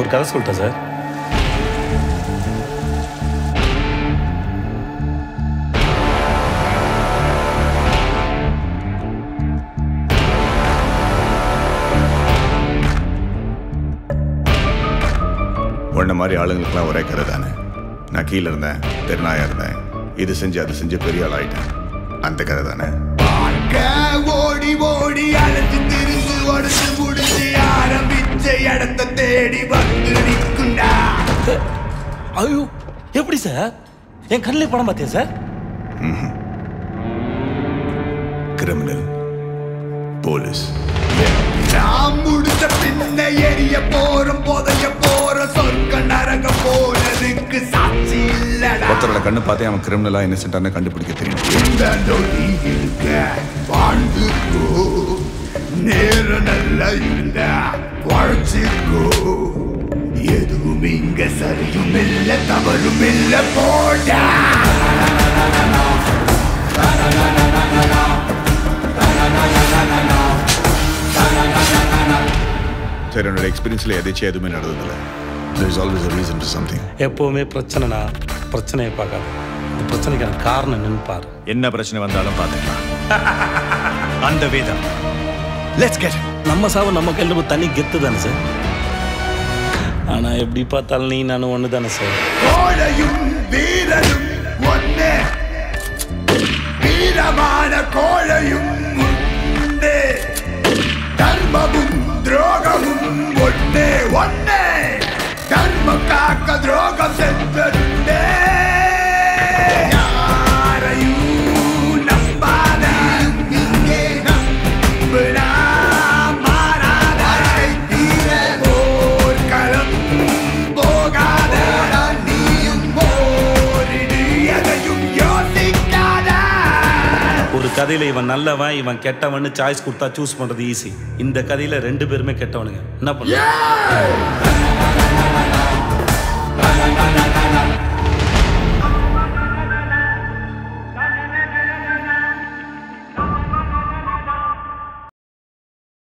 ஒரு கதை சொல்லிட்டேன் சார் உன்ன மாதிரி ஆளுங்களுக்குலாம் ஒரே கதை தானே நான் கீழே இருந்தேன் தெருநாயா இருந்தேன் இது செஞ்சு அது செஞ்சு பெரிய ஆள் ஆயிட்டேன் அந்த கதை தானே ஓடி ஓடி அழைச்சு திரிஞ்சு உடச்சு முடிச்சு ஆரம்பிச்ச இடத்த தேடி வந்து நிற்குண்டா ஐயோ எப்படி சார் என் கண்ணிலே படம் பார்த்தியா சார் கிரிமினல் போலீஸ் நான் முடிச்ச பின்ன எரிய போறோம் புதைய போற சொர்க்க நரக போனதுக்கு சாட்சி இல்லடா ஒருத்தரோட கண்ணு பார்த்தே அவன் கிரிமினலா இன்னசென்டான கண்டுபிடிக்க தெரியும் இந்த நொடி இருக்க வாழ்ந்துக்கோ நேரம் நல்லா இருந்தா வாழ்ச்சிக்கோ எதுவும் இங்க சரியும் இல்ல தவறும் இல்ல போடா சரி என்னோட எக்ஸ்பீரியன்ஸ்ல எதாச்சும் எதுவுமே நடந்ததில்ல there is always a reason to something எப்போவுமே பிரச்சனைனா பிரச்சனையை பார்க்காது இந்த பிரச்சனைக்கான காரணம் என்னன்னு பாரு என்ன பிரச்சனை வந்தாலும் பார்த்துக்கலாம் அந்த வேதம் லெட்ஸ் கெட் நம்ம சாவு நம்ம கையில் போய் தண்ணி கெத்து தானே சார் ஆனால் எப்படி பார்த்தாலும் நீ நானும் ஒன்று தானே சார் கோழையும் வீரனும் ஒன்னே வீரமான கோழையும் உண்டே தர்மமும் துரோகமும் ஒன்னே ஒன்னே தர்மம் காக்க துரோகம் சென்றே யாரையும் நம்பாத இங்கே நம்புனா மாறாத போர்க்களம் போகாத நீயும் போரிடு எதையும் யோசிக்காத ஒரு கதையில் இவன் நல்லவன் இவன் கெட்டவன்னு சாய்ஸ் கொடுத்தா சூஸ் பண்ணுறது ஈஸி இந்த கதையில் ரெண்டு பேருமே கெட்டவனுங்க என்ன பண்ண